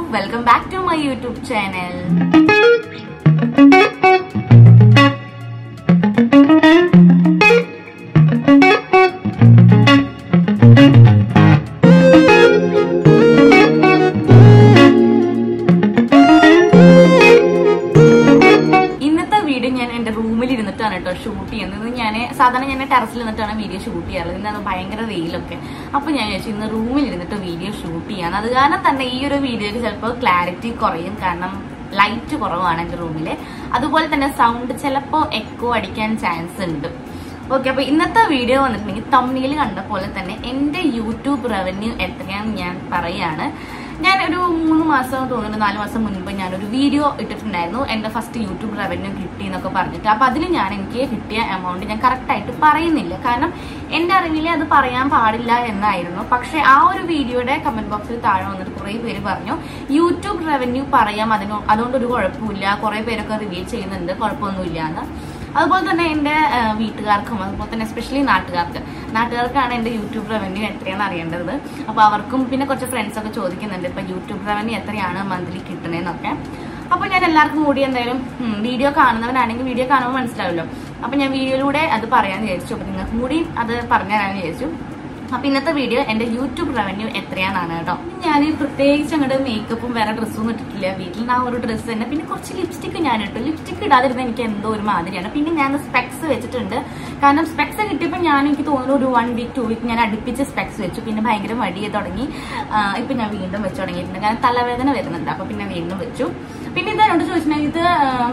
Welcome back to my YouTube channel ഇന്നത്തെ video ഞാൻ എന്റെ റൂമിൽ ഇരുന്നിട്ടാണ് കേട്ടോ ഷൂട്ട് ചെയ്യുന്നത് ഞാൻ സാധാരണ ഞാൻ ടെറസിൽ നിന്നിട്ടാണ് വീഡിയോ ഷൂട്ട് ചെയ്യാറുള്ളത് ഇന്നത് ഭയങ്കര വെയിലൊക്കെ അപ്പൊ ഞാൻ വിചാരിച്ചു ഇന്ന് റൂമിൽ ഇരുന്നിട്ട് വീഡിയോ ഷൂട്ട് ചെയ്യാൻ അത് കാരണം തന്നെ ഈ ഒരു വീഡിയോക്ക് ചിലപ്പോൾ ക്ലാരിറ്റി കുറയും കാരണം ലൈറ്റ് കുറവാണ് എന്റെ റൂമില് അതുപോലെ തന്നെ സൗണ്ട് ചിലപ്പോൾ എക്കോ അടിക്കാൻ ചാൻസ് ഉണ്ട് ഓക്കെ അപ്പൊ ഇന്നത്തെ വീഡിയോ വന്നിട്ടുണ്ടെങ്കിൽ തമ്മിൽ കണ്ട പോലെ തന്നെ എന്റെ യൂട്യൂബ് റവന്യൂ എത്രയാണെന്ന് ഞാൻ പറയാണ് ഞാൻ ഒരു മൂന്ന് മാസം തോന്നുന്നു നാല് മാസം മുൻപ് ഞാനൊരു വീഡിയോ ഇട്ടിട്ടുണ്ടായിരുന്നു എന്റെ ഫസ്റ്റ് യൂട്യൂബ് റവന്യൂ കിട്ടി എന്നൊക്കെ പറഞ്ഞിട്ട് അപ്പൊ അതിൽ ഞാൻ എനിക്ക് കിട്ടിയ എമൗണ്ട് ഞാൻ കറക്റ്റ് ആയിട്ട് പറയുന്നില്ല കാരണം എന്റെ അറിവിൽ അത് പറയാൻ പാടില്ല എന്നായിരുന്നു പക്ഷെ ആ ഒരു വീഡിയോയുടെ കമന്റ് ബോക്സിൽ താഴെ വന്നിട്ട് കുറെ പേര് പറഞ്ഞു യൂട്യൂബ് റവന്യൂ പറയാം അതിനോ അതുകൊണ്ട് ഒരു കുഴപ്പമില്ല കുറെ പേരൊക്കെ റിവീൽ ചെയ്യുന്നുണ്ട് കുഴപ്പമൊന്നുമില്ല എന്ന് അതുപോലെ തന്നെ എൻ്റെ ആ, വീട്ടുകാർക്കും അതുപോലെ തന്നെ എസ്പെഷ്യലി നാട്ടുകാർക്ക് നാട്ടുകാർക്കാണ് എൻ്റെ യൂട്യൂബ് റവന്യൂ എത്രയാണ് അറിയേണ്ടത് അപ്പോൾ അവർക്കും പിന്നെ കുറച്ച് ഫ്രണ്ട്സ് ഒക്കെ ചോദിക്കുന്നുണ്ട് ഇപ്പം യൂട്യൂബ് റവന്യൂ എത്രയാണ് മന്ത്ലി കിട്ടണേന്നൊക്കെ അപ്പോൾ ഞാൻ എല്ലാവർക്കും കൂടി എന്തായാലും വീഡിയോ കാണുന്നവനാണെങ്കിൽ വീഡിയോ കാണുമ്പോൾ മനസ്സിലാവുമല്ലോ അപ്പോൾ ഞാൻ വീഡിയോയിലൂടെ അത് പറയാമെന്ന് വിചാരിച്ചു അപ്പോൾ നിങ്ങൾക്കും കൂടി അത് പറഞ്ഞു തരാമെന്ന് വിചാരിച്ചു അപ്പൊ ഇന്നത്തെ വീഡിയോ എന്റെ യൂട്യൂബ് റവന്യൂ എത്രയാണെന്നാണ് കേട്ടോ ഞാൻ പ്രത്യേകിച്ച് അങ്ങോട്ട് മേക്കപ്പും വേറെ ഡ്രസ്സൊന്നും ഇട്ടിട്ടില്ല വീട്ടിൽ ആ ഒരു ഡ്രസ്സ് തന്നെ പിന്നെ കുറച്ച് ലിപ്സ്റ്റിക് ഞാൻ ഇട്ടു ലിപ്സ്റ്റിക് ഇടാതിരുന്ന എനിക്ക് എന്തോ ഒരു മാതിരിയാണ് പിന്നെ ഞാൻ സ്പെക്സ് വെച്ചിട്ടുണ്ട് കാരണം സ്പെക്സ് കിട്ടിയപ്പോൾ ഞാൻ എനിക്ക് തോന്നുന്നു ഒരു വൺ വീക്ക് ടു വീക്ക് ഞാൻ അടുപ്പിച്ച് സ്പെക്സ് വെച്ചു പിന്നെ ഭയങ്കര മടിയെ തുടങ്ങി ആ, ഇപ്പൊ ഞാൻ വീണ്ടും വെച്ച് തുടങ്ങിയിട്ടുണ്ട് കാരണം തലവേദന വരുന്നുണ്ട് അപ്പൊ പിന്നെ വീണ്ടും വെച്ചു പിന്നെ ഇത് എന്നോട് ചോദിച്ചിട്ടുണ്ടെങ്കിൽ ഇത്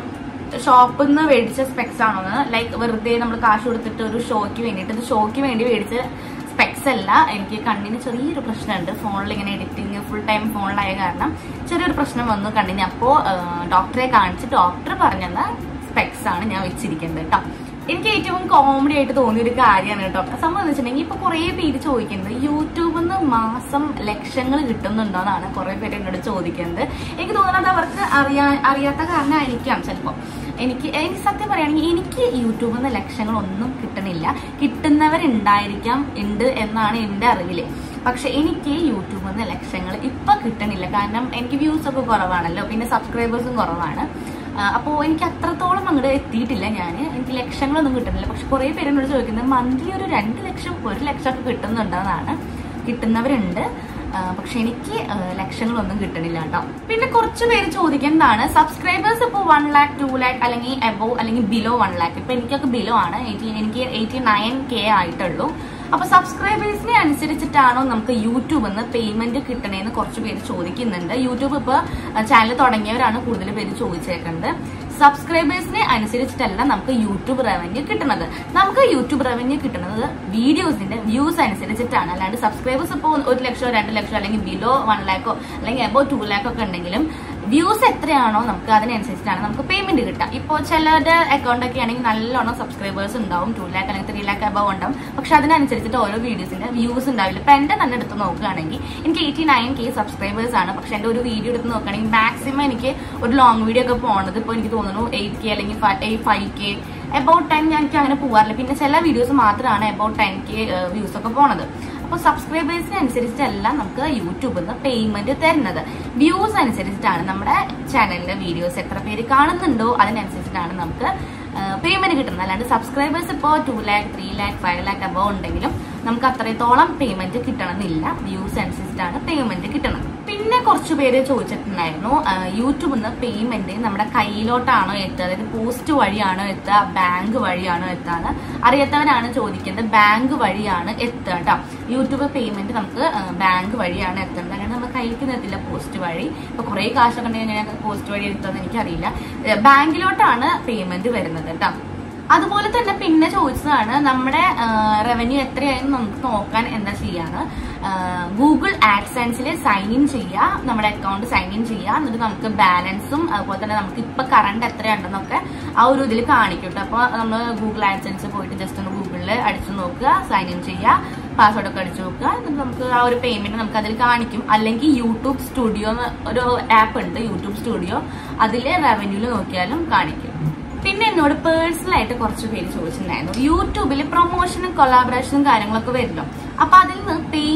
ആ, ഷോപ്പിൽ നിന്ന് മേടിച്ച സ്പെക്സ് ആണോന്ന് ലൈക്ക് വെറുതെ നമ്മൾ കാശ് കൊടുത്തിട്ട് ഒരു ഷോയ്ക്ക് വേണ്ടിയിട്ട് ഇത് ഷോയ്ക്ക് വേണ്ടി മേടിച്ച സ്പെക്സ് അല്ല എനിക്ക് കണ്ണിന് ചെറിയൊരു പ്രശ്നമുണ്ട് ഫോണിൽ ഇങ്ങനെ എഡിറ്റിങ് ഫുൾ ടൈം ഫോണിലായ കാരണം ചെറിയൊരു പ്രശ്നം വന്നു കണ്ണിന് അപ്പോൾ ഡോക്ടറെ കാണിച്ച് ഡോക്ടർ പറഞ്ഞെന്ന സ്പെക്സ് ആണ് ഞാൻ വെച്ചിരിക്കുന്നത് കേട്ടോ എനിക്ക് ഏറ്റവും കോമഡി ആയിട്ട് തോന്നിയ ഒരു കാര്യമാണ് കേട്ടോ സംഭവം എന്ന് വെച്ചിട്ടുണ്ടെങ്കിൽ ഇപ്പൊ കുറെ പേര് ചോദിക്കുന്നത് യൂട്യൂബിൽ നിന്ന് മാസം ലക്ഷങ്ങൾ കിട്ടുന്നുണ്ടോ എന്നാണ് കുറെ പേര് എന്നോട് ചോദിക്കുന്നത് എനിക്ക് തോന്നുന്നത് അവർക്ക് അറിയാ അറിയാത്ത കാരണമായിരിക്കാം ചിലപ്പോൾ എനിക്ക് എനിക്ക് സത്യം പറയുകയാണെങ്കിൽ എനിക്ക് യൂട്യൂബിൽ നിന്ന് ലക്ഷങ്ങളൊന്നും കിട്ടണില്ല കിട്ടുന്നവരുണ്ടായിരിക്കാം ഉണ്ട് എന്നാണ് എൻ്റെ അറിവില് പക്ഷെ എനിക്ക് യൂട്യൂബിൽ നിന്ന് ലക്ഷങ്ങൾ ഇപ്പൊ കിട്ടണില്ല കാരണം എനിക്ക് വ്യൂസ് ഒക്കെ കുറവാണല്ലോ പിന്നെ സബ്സ്ക്രൈബേഴ്സും കുറവാണ് അപ്പോൾ എനിക്ക് അത്രത്തോളം അങ്ങോട്ട് എത്തിയിട്ടില്ല ഞാൻ എനിക്ക് ലക്ഷങ്ങളൊന്നും കിട്ടുന്നില്ല പക്ഷെ കുറേ പേര് എന്നോട് ചോദിക്കുന്നത് മന്ത്ലി ഒരു രണ്ട് ലക്ഷം ഒരു ലക്ഷം ഒക്കെ കിട്ടുന്നുണ്ടെന്നാണ് കിട്ടുന്നവരുണ്ട് ആ, പക്ഷെ എനിക്ക് ആ, ലക്ഷങ്ങളൊന്നും കിട്ടണില്ല കേട്ടോ പിന്നെ കുറച്ച് പേര് ചോദിക്കുന്നതാണ് സബ്സ്ക്രൈബേഴ്സ് ഇപ്പോൾ വൺ ലാക്ക് ടു ലാക്ക് അല്ലെങ്കിൽ എബോ അല്ലെങ്കിൽ ബിലോ വൺ ലാക്ക് ഇപ്പൊ എനിക്കൊക്കെ ബിലോ ആണ് എയ്റ്റി എനിക്ക് എയ്റ്റി നയൻ കെ ആയിട്ടുള്ളൂ അപ്പൊ സബ്സ്ക്രൈബേഴ്സിനെ അനുസരിച്ചിട്ടാണോ നമുക്ക് യൂട്യൂബിൽ നിന്ന് പേയ്മെന്റ് കിട്ടണേന്ന് കുറച്ച് പേര് ചോദിക്കുന്നുണ്ട് യൂട്യൂബ് ഇപ്പൊ ചാനൽ തുടങ്ങിയവരാണ് കൂടുതൽ പേര് ചോദിച്ചേക്കുന്നത് സബ്സ്ക്രൈബേഴ്സിനെ അനുസരിച്ചിട്ടല്ല നമുക്ക് യൂട്യൂബ് റവന്യൂ കിട്ടുന്നത് നമുക്ക് യൂട്യൂബ് റവന്യൂ കിട്ടുന്നത് വീഡിയോസിന്റെ വ്യൂസ് അനുസരിച്ചിട്ടാണ് അല്ലാണ്ട് സബ്സ്ക്രൈബേഴ്സ് ഇപ്പോൾ ഒരു ലക്ഷമോ രണ്ട് ലക്ഷമോ അല്ലെങ്കിൽ ബിലോ വൺ ലാക്കോ അല്ലെങ്കിൽ എബോ ടു ലാക്കോ ഒക്കെ ഉണ്ടെങ്കിലും വ്യൂസ് എത്രയാണോ നമുക്ക് അതിനനുസരിച്ചിട്ടാണ് നമുക്ക് പേയ്മെന്റ് കിട്ടുക ഇപ്പോൾ ചിലരുടെ അക്കൗണ്ട് ഒക്കെ ആണെങ്കിൽ നല്ലോണം സബ്സ്ക്രൈബേഴ്സ് ഉണ്ടാവും ടു ലാക്ക് അല്ലെങ്കിൽ ത്രീ ലാക്ക് അബവ് ഉണ്ടാവും പക്ഷെ അതിനനുസരിച്ചിട്ട് ഓരോ വീഡിയോസിന്റെ വ്യൂസ് ഉണ്ടാവില്ല ഇപ്പൊ എന്റെ തന്നെ എടുത്ത് നോക്കുകയാണെങ്കിൽ എനിക്ക് എയ്റ്റി നയൻ കെ സബ്സ്ക്രൈബേഴ്സ് ആണ് പക്ഷെ എന്റെ ഒരു വീഡിയോ എടുത്ത് നോക്കുകയാണെങ്കിൽ മാക്സിമം എനിക്ക് ഒരു ലോങ് വീഡിയോ ഒക്കെ പോണത് ഇപ്പോൾ എനിക്ക് തോന്നുന്നു എയ്റ്റ് കെ അല്ലെങ്കിൽ ഫൈവ് കെ എബൌട്ട് ടെൻ ഞാൻ എനിക്ക് അങ്ങനെ പോകാറില്ല പിന്നെ ചില വീഡിയോസ് മാത്രമാണ് എബൌട്ട് ടെൻ കെ വ്യൂസ് ഒക്കെ പോണത് അപ്പോൾ സബ്സ്ക്രൈബേഴ്സിന് അനുസരിച്ചിട്ടല്ല നമുക്ക് യൂട്യൂബിൽ നിന്ന് പേയ്മെന്റ് തരുന്നത് വ്യൂസ് അനുസരിച്ചിട്ടാണ് നമ്മുടെ ചാനലിലെ വീഡിയോസ് എത്ര പേര് കാണുന്നുണ്ടോ അതിനനുസരിച്ചിട്ടാണ് നമുക്ക് പേയ്മെന്റ് കിട്ടുന്നത് അല്ലാണ്ട് സബ്സ്ക്രൈബേഴ്സ് ഇപ്പോൾ two lakh three lakh five lakh above ഉണ്ടെങ്കിലും നമുക്ക് അത്രത്തോളം പേയ്മെന്റ് കിട്ടണമെന്നില്ല വ്യൂസ് അനുസരിച്ചിട്ടാണ് പേയ്മെന്റ് കിട്ടുന്നത് പിന്നെ കുറച്ച് പേര് ചോദിച്ചിട്ടുണ്ടായിരുന്നു യൂട്യൂബിൽ നിന്ന് പേയ്മെന്റ് നമ്മുടെ കയ്യിലോട്ടാണോ എത്തുക അതായത് പോസ്റ്റ് വഴിയാണോ എത്തുക ബാങ്ക് വഴിയാണോ എത്താന്ന് അറിയാത്തവരാണ് ചോദിക്കുന്നത് ബാങ്ക് വഴിയാണ് എത്തുക കേട്ടോ യൂട്യൂബ് പേയ്മെന്റ് നമുക്ക് ബാങ്ക് വഴിയാണ് എത്തുന്നത് അല്ലാണ്ട് നമ്മൾ കയ്യിലേക്ക് നിർത്തില്ല പോസ്റ്റ് വഴി ഇപ്പൊ കുറെ കാശൊക്കെ ഉണ്ടെങ്കിൽ ഞാൻ പോസ്റ്റ് വഴി എടുത്തതെന്ന് എനിക്കറിയില്ല ഏഹ് ബാങ്കിലോട്ടാണ് പേയ്മെന്റ് വരുന്നത് കേട്ടോ അതുപോലെ തന്നെ പിന്നെ ചോദിച്ചതാണ് നമ്മുടെ റവന്യൂ എത്രയായെന്ന് നമുക്ക് നോക്കാൻ എന്താ ചെയ്യാന്ന് ഗൂഗിൾ ആഡ്സെൻസിൽ സൈൻ ഇൻ ചെയ്യുക നമ്മുടെ അക്കൗണ്ട് സൈൻ ഇൻ ചെയ്യുക എന്നിട്ട് നമുക്ക് ബാലൻസും അതുപോലെ തന്നെ നമുക്ക് ഇപ്പൊ കറണ്ട് എത്രയുണ്ടെന്നൊക്കെ ആ ഒരു ഇതിൽ കാണിക്കും കേട്ടോ അപ്പോൾ നമ്മൾ ഗൂഗിൾ ആഡ്സെൻസ് പോയിട്ട് ജസ്റ്റ് ഒന്ന് ഗൂഗിളിൽ അടിച്ചു നോക്കുക സൈൻ ഇൻ ചെയ്യുക പാസ്വേഡ് ഒക്കെ അടിച്ചു നോക്കുക എന്നിട്ട് നമുക്ക് ആ ഒരു പേയ്മെന്റ് നമുക്ക് അതിൽ കാണിക്കും അല്ലെങ്കിൽ യൂട്യൂബ് സ്റ്റുഡിയോ ഒരു ആപ്പ് ഉണ്ട് യൂട്യൂബ് സ്റ്റുഡിയോ അതിലെ റവന്യൂല് നോക്കിയാലും കാണിക്കും പിന്നെ എന്നോട് പേഴ്സണൽ ആയിട്ട് കുറച്ച് പേര് ചോദിച്ചിട്ടുണ്ടായിരുന്നു യൂട്യൂബിൽ പ്രൊമോഷനും കൊളാബറേഷനും കാര്യങ്ങളൊക്കെ വരുമല്ലോ അപ്പൊ അതിൽ നിന്ന് പേയ്മെന്റ്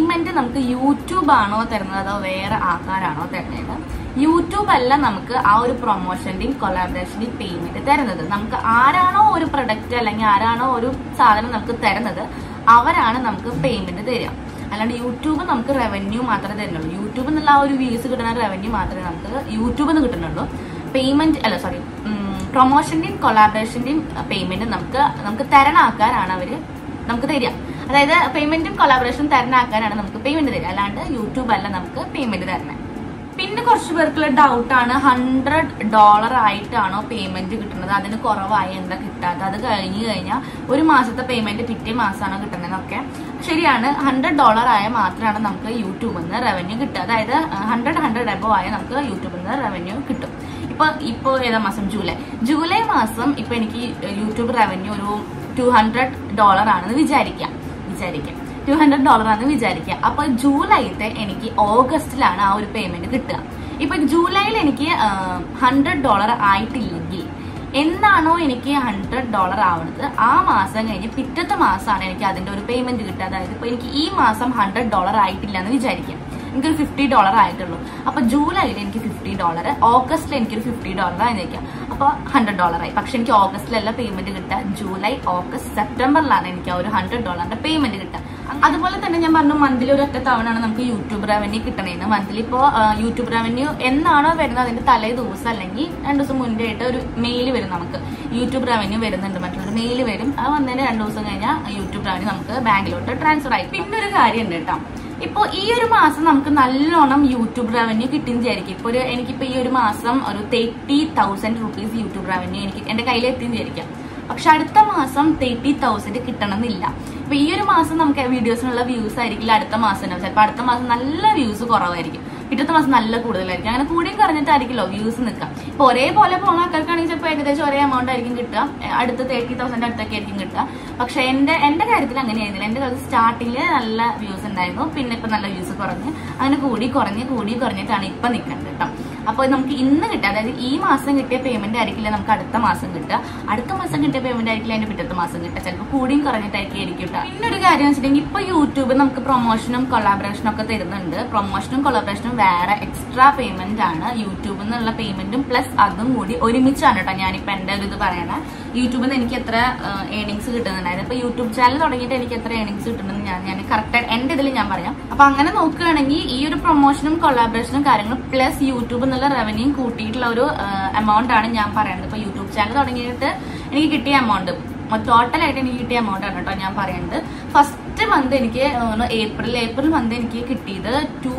പേയ്മെന്റ് നമുക്ക് യൂട്യൂബ് ആണോ തരുന്നത് അതോ വേറെ ആൾക്കാരാണോ തരുന്നത് യൂട്യൂബ് അല്ല നമുക്ക് ആ ഒരു പ്രൊമോഷന്റെയും കൊളാബറേഷന്റെയും പേയ്മെന്റ് തരുന്നത് നമുക്ക് ആരാണോ ഒരു പ്രൊഡക്റ്റ് അല്ലെങ്കിൽ ആരാണോ ഒരു സാധനം നമുക്ക് തരുന്നത് അവരാണ് നമുക്ക് പേയ്മെന്റ് തരിക അല്ലാണ്ട് യൂട്യൂബ് നമുക്ക് റവന്യൂ മാത്രമേ തരുന്നുള്ളൂ യൂട്യൂബ് എന്നുള്ള ആ ഒരു വ്യൂസ് കിട്ടുന്ന റവന്യൂ മാത്രമേ നമുക്ക് യൂട്യൂബിൽ നിന്ന് കിട്ടുന്നുള്ളൂ പേയ്മെന്റ് അല്ല സോറി പ്രൊമോഷന്റെയും കൊളാബറേഷന്റെയും പേയ്മെന്റ് നമുക്ക് നമുക്ക് തരണ ആൾക്കാരാണ് അവര് നമുക്ക് തരിക അതായത് പേയ്മെന്റും കൊളാബറേഷനും തരുന്ന ആൾക്കാരാണ് നമുക്ക് പേയ്മെന്റ് തരിക അല്ലാണ്ട് യൂട്യൂബ് അല്ല നമുക്ക് പേയ്മെന്റ് തരണേ പിന്നെ കുറച്ച് പേർക്കുള്ള ഡൗട്ടാണ് ഹൺഡ്രഡ് ഡോളർ ആയിട്ടാണോ പേയ്മെന്റ് കിട്ടുന്നത് അതിന് കുറവായി എന്താ കിട്ടാത്തത് അത് കഴിഞ്ഞ് കഴിഞ്ഞാൽ ഒരു മാസത്തെ പേയ്മെന്റ് പിറ്റേ മാസമാണോ കിട്ടുന്നതെന്നൊക്കെ ശരിയാണ് ഹൺഡ്രഡ് ഡോളർ ആയ മാത്രമാണ് നമുക്ക് യൂട്യൂബിൽ നിന്ന് റവന്യൂ കിട്ടുക അതായത് ഹൺഡ്രഡ് ഹൺഡ്രഡ് എബോ ആയ നമുക്ക് യൂട്യൂബിൽ നിന്ന് റവന്യൂ കിട്ടും ഇപ്പൊ ഇപ്പൊ ഏതാ മാസം ജൂലൈ ജൂലൈ മാസം ഇപ്പൊ എനിക്ക് യൂട്യൂബ് റവന്യൂ ഒരു ടു ഹൺഡ്രഡ് ഡോളർ ആണെന്ന് വിചാരിക്കാം വിചാരിക്കാം ടു ഹൺഡ്രഡ് ഡോളർ ആണെന്ന് വിചാരിക്കുക അപ്പൊ ജൂലൈത്തെ എനിക്ക് ഓഗസ്റ്റിലാണ് ആ ഒരു പേയ്മെന്റ് കിട്ടുക ഇപ്പൊ ജൂലൈയിൽ എനിക്ക് ഹൺഡ്രഡ് ഡോളർ ആയിട്ടില്ലെങ്കിൽ എന്നാണോ എനിക്ക് ഹൺഡ്രഡ് ഡോളർ ആവുന്നത് ആ മാസം കഴിഞ്ഞ് പിറ്റത്തെ മാസമാണ് എനിക്ക് അതിന്റെ ഒരു പേയ്മെന്റ് കിട്ടുക അതായത് ഇപ്പൊ എനിക്ക് ഈ മാസം ഹൺഡ്രഡ് ഡോളർ ആയിട്ടില്ല എന്ന് വിചാരിക്കാം എനിക്കൊരു ഫിഫ്റ്റി ഡോളർ ആയിട്ടുള്ളൂ അപ്പൊ ജൂലൈയിൽ എനിക്ക് ഫിഫ്റ്റി ഡോളർ ഓഗസ്റ്റിൽ എനിക്കൊരു ഫിഫ്റ്റി ഡോളർ ആയിരിക്കാം അപ്പൊ ഹൺഡ്രഡ് ഡോളർ ആയി പക്ഷെ എനിക്ക് ഓഗസ്റ്റിലല്ല പേയ്മെന്റ് കിട്ടുക ജൂലൈ ഓഗസ്റ്റ് സെപ്റ്റംബറിലാണ് എനിക്ക് ആ ഒരു ഹൺഡ്രഡ് ഡോളറിന്റെ പേയ്മെന്റ് കിട്ടുക അതുപോലെ തന്നെ ഞാൻ പറഞ്ഞു മന്ത്ലി ഒരു ഒറ്റ തവണയാണ് നമുക്ക് യൂട്യൂബ് റവന്യൂ കിട്ടണേന്ന് മന്ത്ലി ഇപ്പോൾ യൂട്യൂബ് റവന്യൂ എന്നാണോ വരുന്നത് അതിന്റെ തലേ ദിവസം അല്ലെങ്കിൽ രണ്ടു ദിവസം മുന്നേ ആയിട്ട് ഒരു മെയിൽ വരും നമുക്ക് യൂട്യൂബ് റവന്യൂ വരുന്നുണ്ട് മറ്റുള്ള മെയിൽ വരും അത് വന്നതിന് രണ്ടു ദിവസം കഴിഞ്ഞാൽ യൂട്യൂബ് റവന്യൂ നമുക്ക് ബാങ്കിലോട്ട് ട്രാൻസ്ഫർ ആയി പിന്നെ ഒരു കാര്യം ഉണ്ട് കേട്ടോ ഇപ്പൊ ഈ ഒരു മാസം നമുക്ക് നല്ലോണം യൂട്യൂബ് റവന്യൂ കിട്ടിയെന്ന് വിചാരിക്കും ഇപ്പൊ ഒരു എനിക്കിപ്പോ ഈ ഒരു മാസം ഒരു thirty thousand rupees YouTube revenue എനിക്ക് എന്റെ കയ്യിൽ എത്തിയെന്ന് വിചാരിക്കാം പക്ഷെ അടുത്ത മാസം തേർട്ടി തൗസൻഡ് കിട്ടണമെന്നില്ല ഇപ്പൊ ഈ ഒരു മാസം നമുക്ക് വീഡിയോസിനുള്ള വ്യൂസ് ആയിരിക്കില്ല അടുത്ത മാസം ഉണ്ടാവും ചിലപ്പോൾ അടുത്ത മാസം നല്ല വ്യൂസ് കുറവായിരിക്കും പിറ്റത്തെ മാസം നല്ല കൂടുതലായിരിക്കും അങ്ങനെ കൂടിയും കുറഞ്ഞിട്ടായിരിക്കുമല്ലോ വ്യൂസ് നിൽക്കാം ഇപ്പൊ ഒരേപോലെ പോകുന്ന ആൾക്കാർക്കാണെങ്കിൽ ചിലപ്പോൾ ഏകദേശം ഒരേ എമൗണ്ട് ആയിരിക്കും കിട്ടുക ഏഹ് അടുത്ത തേർട്ടി തൗസൻഡ് അടുത്തൊക്കെ ആയിരിക്കും കിട്ടുക പക്ഷെ എന്റെ എന്റെ കാര്യത്തിൽ അങ്ങനെയായിരുന്നില്ല എന്റെ കാര്യത്തിൽ സ്റ്റാർട്ടിങ്ങിൽ നല്ല വ്യൂസ് ഉണ്ടായിരുന്നു പിന്നെ ഇപ്പൊ നല്ല വ്യൂസ് കുറഞ്ഞ് അങ്ങനെ കൂടി കുറഞ്ഞ് കൂടി കുറഞ്ഞിട്ടാണ് ഇപ്പൊ നിൽക്കുന്നത് കേട്ടോ അപ്പോൾ നമുക്ക് ഇന്ന് കിട്ടുക അതായത് ഈ മാസം കിട്ടിയ പേയ്മെന്റ് ആയിരിക്കില്ല നമുക്ക് അടുത്ത മാസം കിട്ടുക അടുത്ത മാസം കിട്ടിയ പേയ്മെന്റ് ആയിരിക്കില്ല അതിന്റെ പിറ്റത്തെ മാസം കിട്ടുക ചിലപ്പോൾ കൂടിയും കുറഞ്ഞിട്ടായിരിക്കും ആയിരിക്കും കിട്ടുക പിന്നെ ഒരു കാര്യം വെച്ചിട്ടുണ്ടെങ്കിൽ ഇപ്പൊ യൂട്യൂബ് നമുക്ക് പ്രൊമോഷനും കൊളാബറേഷനും ഒക്കെ തരുന്നുണ്ട് പ്രൊമോഷനും കൊളാബറേഷനും വേറെ എക്സ്ട്രാ പേയ്മെന്റ് ആണ് യൂട്യൂബിൽ നിന്നുള്ള പേയ്മെന്റും പ്ലസ് അതും കൂടി ഒരുമിച്ചാണ് കേട്ടോ ഞാനിപ്പോ എന്റെ ഒരു ഇത് പറയണ യൂട്യൂബിൽ നിന്ന് എനിക്ക് എത്ര ഏണിങ്സ് കിട്ടുന്നുണ്ടായിരുന്നു ഇപ്പൊ യൂട്യൂബ് ചാനൽ തുടങ്ങിയിട്ട് എനിക്ക് എത്ര ഏണിങ്സ് കിട്ടുന്നെന്ന് ഞാൻ ഞാൻ കറക്റ്റ് എന്റെ ഇതിൽ ഞാൻ പറയാം അപ്പൊ അങ്ങനെ നോക്കുകയാണെങ്കിൽ ഈ ഒരു പ്രൊമോഷനും കൊളാബറേഷനും കാര്യങ്ങളും പ്ലസ് യൂട്യൂബ് എന്നുള്ള റവന്യൂ കൂട്ടിയിട്ടുള്ള ഒരു എമൗണ്ട് ആണ് ഞാൻ പറയുന്നത് ഇപ്പൊ യൂട്യൂബ് ചാനൽ തുടങ്ങിയിട്ട് എനിക്ക് കിട്ടിയ എമൗണ്ട് ടോട്ടൽ ആയിട്ട് എനിക്ക് കിട്ടിയ എമൗണ്ട് ആണ് കേട്ടോ ഞാൻ പറയുന്നത് ഫസ്റ്റ് മന്ത് എനിക്ക് ഏപ്രിൽ ഏപ്രിൽ മന്ത് എനിക്ക് കിട്ടിയത് ടു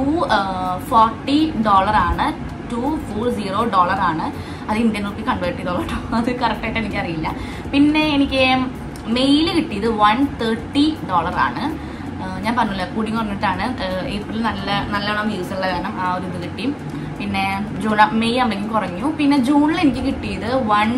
ഫോർട്ടി ഡോളർ ആണ് ടു ഫോർ സീറോ ഡോളർ ആണ് അത് ഇന്ത്യൻ റുപ്പി കൺവേർട്ട് ചെയ്തോളൂ കേട്ടോ അത് കറക്റ്റ് ആയിട്ട് എനിക്കറിയില്ല പിന്നെ എനിക്ക് മെയിൽ കിട്ടിയത് വൺ തേർട്ടി ഡോളർ ആണ് ആഹ് ഞാൻ പറഞ്ഞില്ല കൂടി കുറഞ്ഞിട്ടാണ് ഏപ്രിൽ നല്ല നല്ലോണം വ്യൂസ് ഉള്ള കാരണം ആ ഒരു ഇത് കിട്ടി പിന്നെ ജൂൺ മെയ് ആകുമ്പോഴേക്കും കുറഞ്ഞു പിന്നെ ജൂണിൽ എനിക്ക് കിട്ടിയത് വൺ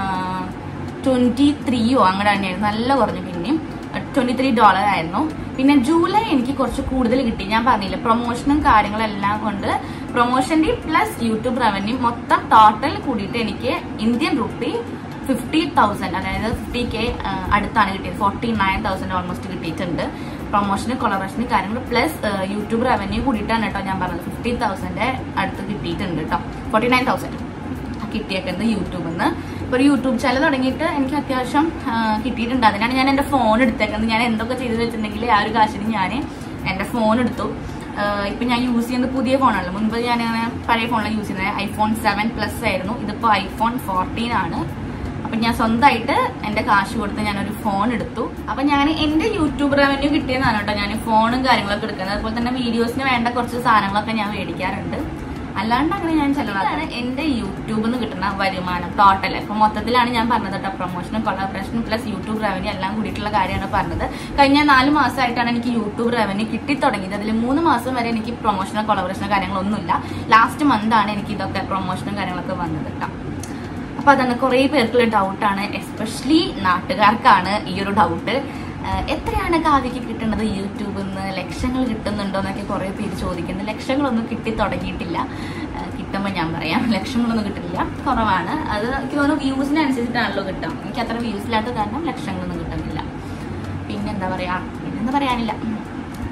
ട്വന്റി ത്രീയോ അങ്ങനെ തന്നെയായിരുന്നു നല്ല കുറഞ്ഞു പിന്നെയും ട്വന്റി ത്രീ ഡോളർ ആയിരുന്നു പിന്നെ ജൂലൈ എനിക്ക് കുറച്ച് കൂടുതൽ കിട്ടി ഞാൻ പറഞ്ഞില്ല പ്രൊമോഷനും കാര്യങ്ങളെല്ലാം കൊണ്ട് പ്രൊമോഷന്റെ പ്ലസ് യൂട്യൂബ് റവന്യൂ മൊത്തം ടോട്ടൽ കൂടിയിട്ട് എനിക്ക് ഇന്ത്യൻ റുപ്പി ഫിഫ്റ്റി തൗസൻഡ് അതായത് ഫിഫ്റ്റി കെ അടുത്താണ് കിട്ടിയത് ഫോർട്ടി നയൻ തൗസൻഡ് ഓൾമോസ്റ്റ് കിട്ടിയിട്ടുണ്ട് പ്രൊമോഷന് കൊളബറേഷന് കാര്യങ്ങൾ പ്ലസ് യൂട്യൂബ് റവന്യൂ കൂടിയിട്ടാണ് കേട്ടോ ഞാൻ പറഞ്ഞത് ഫിഫ്റ്റി തൗസൻഡ് അടുത്ത് കിട്ടിയിട്ടുണ്ട് കേട്ടോ ഫോർട്ടി നയൻ തൗസൻഡ് കിട്ടിയേക്കുന്നത് യൂട്യൂബിൽ നിന്ന് ഇപ്പോൾ ഒരു യൂട്യൂബ് ചാനൽ തുടങ്ങിയിട്ട് എനിക്ക് അത്യാവശ്യം ആ, കിട്ടിയിട്ടുണ്ട് അതിനാണ് ഞാൻ എൻ്റെ ഫോൺ എടുത്തേക്കുന്നത് ഞാൻ എന്തൊക്കെ ചെയ്തു വെച്ചിട്ടുണ്ടെങ്കിൽ ആ ഒരു കാശിന് ഞാൻ എൻ്റെ ഫോൺ എടുത്തു ആ, ഇപ്പൊ ഞാൻ യൂസ് ചെയ്യുന്നത് പുതിയ ഫോണാണല്ലോ മുൻപ് ഞാൻ അങ്ങനെ പഴയ ഫോണിലാണ് യൂസ് ചെയ്യുന്നത് ഐഫോൺ സെവൻ പ്ലസ് ആയിരുന്നു ഇതിപ്പോൾ ഐഫോൺ ഫോർട്ടീൻ ആണ് അപ്പൊ ഞാൻ സ്വന്തമായിട്ട് എന്റെ കാശ് കൊടുത്ത് ഞാനൊരു ഫോൺ എടുത്തു അപ്പൊ ഞാൻ എന്റെ യൂട്യൂബ് റവന്യൂ കിട്ടിയതാണ് കേട്ടോ ഞാൻ ഫോണും കാര്യങ്ങളൊക്കെ എടുക്കുന്നത് അതുപോലെ തന്നെ വീഡിയോസിന് വേണ്ട കുറച്ച് സാധനങ്ങളൊക്കെ ഞാൻ മേടിക്കാറുണ്ട് അല്ലാണ്ട് അങ്ങനെ ഞാൻ ചെലവാണ് എന്റെ യൂട്യൂബിൽ നിന്ന് കിട്ടുന്ന വരുമാനം ടോട്ടൽ ഇപ്പൊ മൊത്തത്തിലാണ് ഞാൻ പറഞ്ഞത് കേട്ടോ പ്രൊമോഷനും കൊളാബറേഷനും പ്ലസ് യൂട്യൂബ് റവന്യൂ എല്ലാം കൂടിയിട്ടുള്ള കാര്യമാണ് പറഞ്ഞത് കഴിഞ്ഞ നാല് മാസമായിട്ടാണ് എനിക്ക് യൂട്യൂബ് റവന്യൂ കിട്ടി തുടങ്ങിയത് അതിൽ മൂന്ന് മാസം വരെ എനിക്ക് പ്രൊമോഷനോ കൊളാബറേഷനോ കാര്യങ്ങളൊന്നുമില്ല ലാസ്റ്റ് മന്ത് ആണ് എനിക്ക് ഇതൊക്കെ പ്രൊമോഷനും കാര്യങ്ങളൊക്കെ വന്നത് കേട്ടോ അപ്പൊ അതാണ് കുറെ പേർക്കുള്ള ഡൗട്ടാണ് എസ്പെഷ്യലി നാട്ടുകാർക്കാണ് ഈ ഒരു ഡൗട്ട് എത്രയാണ് കാവ്യക്ക് കിട്ടുന്നത് യൂട്യൂബിൽ നിന്ന് ലക്ഷങ്ങൾ കിട്ടുന്നുണ്ടോ എന്നൊക്കെ കുറെ പേര് ചോദിക്കുന്നത് ലക്ഷങ്ങളൊന്നും കിട്ടി തുടങ്ങിയിട്ടില്ല ആ, കിട്ടുമ്പോൾ ഞാൻ പറയാം ലക്ഷങ്ങളൊന്നും കിട്ടില്ല കുറവാണ് അത് എനിക്ക് തോന്നുന്നു വ്യൂസിനനുസരിച്ചിട്ടാണല്ലോ കിട്ടുക എനിക്ക് അത്ര വ്യൂസ് ഇല്ലാത്ത കാരണം ലക്ഷങ്ങളൊന്നും കിട്ടുന്നില്ല പിന്നെന്താ പറയാ പിന്നെന്താ പറയാനില്ല ഉം.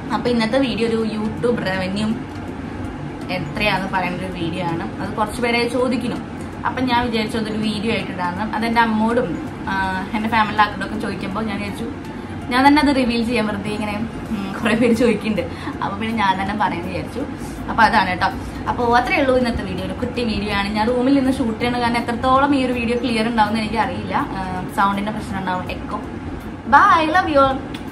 അപ്പൊ ഇന്നത്തെ വീഡിയോ ഒരു യൂട്യൂബ് റവന്യൂ എത്രയാന്ന് പറയുന്ന ഒരു വീഡിയോ ആണ് അത് കുറച്ച് പേരെ ചോദിക്കുന്നു അപ്പം ഞാൻ വിചാരിച്ചു അതൊരു വീഡിയോ ആയിട്ട് ഇടാന്ന് അതെൻ്റെ അമ്മോടും ആ, എൻ്റെ ഫാമിലി ആക്കോടൊക്കെ ചോദിക്കുമ്പോൾ ഞാൻ വിചാരിച്ചു ഞാൻ തന്നെ അത് റിവീൽ ചെയ്യാൻ വെറുതെ ഇങ്ങനെ ഉം, കുറേ പേര് ചോദിക്കുന്നുണ്ട് അപ്പോൾ പിന്നെ ഞാൻ തന്നെ പറയാമെന്ന് വിചാരിച്ചു അപ്പോൾ അതാണ് കേട്ടോ അപ്പോൾ അത്രയേ ഉള്ളൂ ഇന്നത്തെ വീഡിയോ ഒരു കുട്ടി വീഡിയോ ആണ് ഞാൻ റൂമിൽ നിന്ന് ഷൂട്ട് ചെയ്യണം കാരണം എത്രത്തോളം ഈ ഒരു വീഡിയോ ക്ലിയർ ഉണ്ടാവും എന്ന് എനിക്ക് അറിയില്ല സൗണ്ടിൻ്റെ പ്രശ്നം ഉണ്ടാവും എക്കോ ബൈ ലവ് യു